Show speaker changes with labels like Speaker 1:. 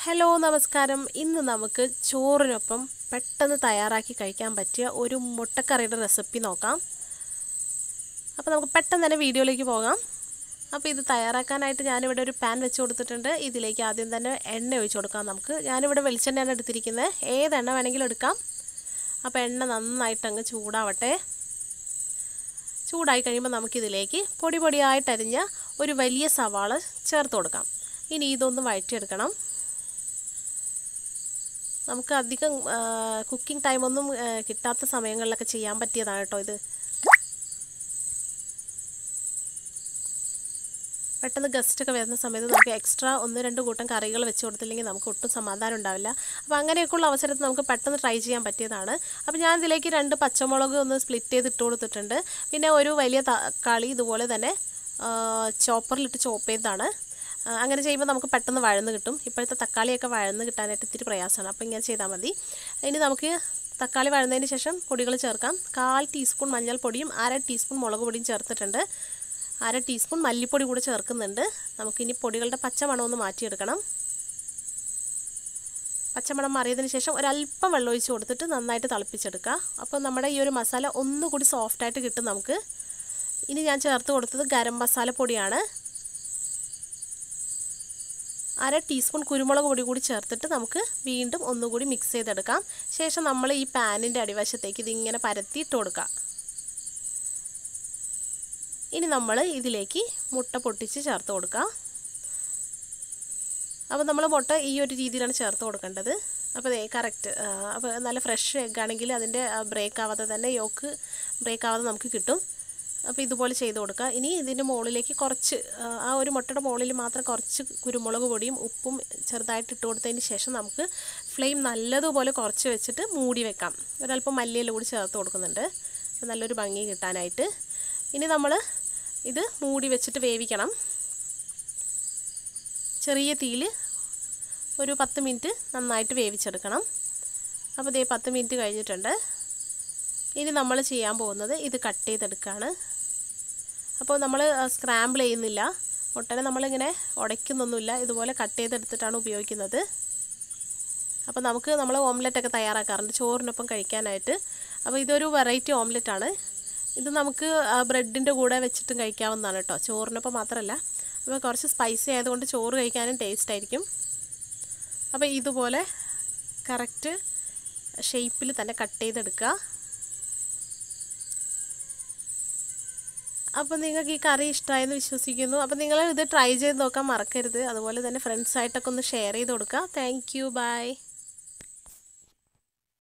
Speaker 1: hello നമസ്കാരം ഇന്ന് നമുക്ക് ചോറിനൊപ്പം പെട്ടെന്ന് തയ്യാറാക്കി കഴിക്കാൻ പറ്റിയ ഒരു മുട്ടക്കറിയുടെ റെസിപ്പി നോക്കാം അപ്പോൾ നമുക്ക് പെട്ടെന്ന് തന്നെ വീഡിയോയിലേക്ക് പോകാം അപ്പോൾ ഇത് തയ്യാറാക്കാനായിട്ട് ഞാനിവിടെ ഒരു പാൻ വെച്ച് കൊടുത്തിട്ടുണ്ട് ഇതിലേക്ക് ആദ്യം തന്നെ എണ്ണ ഒഴിച്ച് കൊടുക്കാം നമുക്ക് ഞാനിവിടെ വെളിച്ചെണ്ണയാണ് എടുത്തിരിക്കുന്നത് ഏത് എണ്ണ വേണമെങ്കിലും എടുക്കാം അപ്പോൾ എണ്ണ നന്നായിട്ട് അങ്ങ് ചൂടാവട്ടെ ചൂടായി കഴിയുമ്പോൾ നമുക്കിതിലേക്ക് പൊടി പൊടിയായിട്ട് അരിഞ്ഞ ഒരു വലിയ സവാള ചേർത്ത് കൊടുക്കാം ഇനി ഇതൊന്ന് വഴറ്റിയെടുക്കണം നമുക്ക് അധികം കുക്കിംഗ് ടൈമൊന്നും കിട്ടാത്ത സമയങ്ങളിലൊക്കെ ചെയ്യാൻ പറ്റിയതാണ് കേട്ടോ ഇത് പെട്ടെന്ന് ഗസ്റ്റൊക്കെ വരുന്ന സമയത്ത് നമുക്ക് എക്സ്ട്രാ ഒന്ന് രണ്ട് കൂട്ടം കറികൾ വെച്ച് കൊടുത്തില്ലെങ്കിൽ നമുക്ക് ഒട്ടും സമാധാനം ഉണ്ടാവില്ല അപ്പോൾ അങ്ങനെയൊക്കെയുള്ള അവസരത്തിൽ നമുക്ക് പെട്ടെന്ന് ട്രൈ ചെയ്യാൻ പറ്റിയതാണ് അപ്പോൾ ഞാൻ ഇതിലേക്ക് രണ്ട് പച്ചമുളക് ഒന്ന് സ്പ്ലിറ്റ് ചെയ്ത് ഇട്ട് കൊടുത്തിട്ടുണ്ട് പിന്നെ ഒരു വലിയ തക്കാളി ഇതുപോലെ തന്നെ ചോപ്പറിലിട്ട് ചോപ്പ് ചെയ്തതാണ് അങ്ങനെ ചെയ്യുമ്പോൾ നമുക്ക് പെട്ടെന്ന് വഴന്ന് കിട്ടും ഇപ്പോഴത്തെ തക്കാളിയൊക്കെ വഴന്ന് കിട്ടാനായിട്ട് ഇത്തിരി പ്രയാസമാണ് അപ്പോൾ ഇങ്ങനെ ചെയ്താൽ മതി ഇനി നമുക്ക് തക്കാളി വഴന്നതിന് ശേഷം പൊടികൾ ചേർക്കാം കാൽ ടീസ്പൂൺ മഞ്ഞൾപ്പൊടിയും അര ടീസ്പൂൺ മുളക് പൊടിയും ചേർത്തിട്ടുണ്ട് അര ടീസ്പൂൺ മല്ലിപ്പൊടി കൂടി ചേർക്കുന്നുണ്ട് നമുക്കിനി പൊടികളുടെ പച്ചമണം ഒന്ന് മാറ്റിയെടുക്കണം പച്ചമണം മാറിയതിന് ശേഷം ഒരല്പം വെള്ളം ഒഴിച്ച് കൊടുത്തിട്ട് നന്നായിട്ട് തിളപ്പിച്ചെടുക്കുക അപ്പോൾ നമ്മുടെ ഈ ഒരു മസാല ഒന്നുകൂടി സോഫ്റ്റായിട്ട് കിട്ടും നമുക്ക് ഇനി ഞാൻ ചേർത്ത് കൊടുത്തത് ഗരം മസാല പൊടിയാണ് അര ടീസ്പൂൺ കുരുമുളക് പൊടി കൂടി ചേർത്തിട്ട് നമുക്ക് വീണ്ടും ഒന്നുകൂടി മിക്സ് ചെയ്തെടുക്കാം ശേഷം നമ്മൾ ഈ പാനിൻ്റെ അടിവശത്തേക്ക് ഇതിങ്ങനെ പരത്തിയിട്ട് കൊടുക്കാം ഇനി നമ്മൾ ഇതിലേക്ക് മുട്ട പൊട്ടിച്ച് ചേർത്ത് കൊടുക്കാം അപ്പോൾ നമ്മൾ മുട്ട ഈ ഒരു രീതിയിലാണ് ചേർത്ത് കൊടുക്കേണ്ടത് അപ്പോൾ ദേ കറക്റ്റ് അപ്പോൾ നല്ല ഫ്രഷ് എഗ് ആണെങ്കിൽ അതിൻ്റെ ബ്രേക്ക് ആവാതെ തന്നെ യോക്ക് ബ്രേക്ക് ആവാതെ നമുക്ക് കിട്ടും അപ്പോൾ ഇതുപോലെ ചെയ്ത് കൊടുക്കുക ഇനി ഇതിൻ്റെ മുകളിലേക്ക് കുറച്ച് ആ ഒരു മുട്ടയുടെ മുകളിൽ മാത്രം കുറച്ച് കുരുമുളക് പൊടിയും ഉപ്പും ചെറുതായിട്ട് ഇട്ട് കൊടുത്തതിന് ശേഷം നമുക്ക് ഫ്ലെയിം നല്ലതുപോലെ കുറച്ച് വെച്ചിട്ട് മൂടി വെക്കാം ഒരല്പം മല്ലിയില കൂടി ചേർത്ത് കൊടുക്കുന്നുണ്ട് നല്ലൊരു ഭംഗി കിട്ടാനായിട്ട് ഇനി നമ്മൾ ഇത് മൂടി വെച്ചിട്ട് വേവിക്കണം ചെറിയ തീയിൽ ഒരു പത്ത് മിനിറ്റ് നന്നായിട്ട് വേവിച്ചെടുക്കണം അപ്പോൾ ഇതേ പത്ത് മിനിറ്റ് കഴിഞ്ഞിട്ടുണ്ട് ഇനി നമ്മൾ ചെയ്യാൻ പോകുന്നത് ഇത് കട്ട് ചെയ്തെടുക്കുകയാണ് അപ്പോൾ നമ്മൾ സ്ക്രാമ്പിൾ ചെയ്യുന്നില്ല മുട്ടനെ നമ്മളിങ്ങനെ ഉടയ്ക്കുന്നൊന്നുമില്ല ഇതുപോലെ കട്ട് ചെയ്തെടുത്തിട്ടാണ് ഉപയോഗിക്കുന്നത് അപ്പോൾ നമുക്ക് നമ്മൾ ഓംലെറ്റൊക്കെ തയ്യാറാക്കാറുണ്ട് ചോറിനൊപ്പം കഴിക്കാനായിട്ട് അപ്പോൾ ഇതൊരു വെറൈറ്റി ഓംലെറ്റാണ് ഇത് നമുക്ക് ബ്രെഡിൻ്റെ കൂടെ വെച്ചിട്ടും കഴിക്കാവുന്നതാണ് കേട്ടോ ചോറിനൊപ്പം മാത്രമല്ല അപ്പോൾ കുറച്ച് സ്പൈസി ആയതുകൊണ്ട് ചോറ് കഴിക്കാനും ടേസ്റ്റ് ആയിരിക്കും അപ്പോൾ ഇതുപോലെ കറക്റ്റ് ഷേപ്പിൽ തന്നെ കട്ട് ചെയ്തെടുക്കുക അപ്പോൾ നിങ്ങൾക്ക് ഈ കറി ഇഷ്ടമായെന്ന് വിശ്വസിക്കുന്നു അപ്പോൾ നിങ്ങൾ ഇത് ട്രൈ ചെയ്ത് നോക്കാൻ മറക്കരുത് അതുപോലെ തന്നെ ഫ്രണ്ട്സായിട്ടൊക്കെ ഒന്ന് ഷെയർ ചെയ്ത് കൊടുക്കുക താങ്ക് യു ബൈ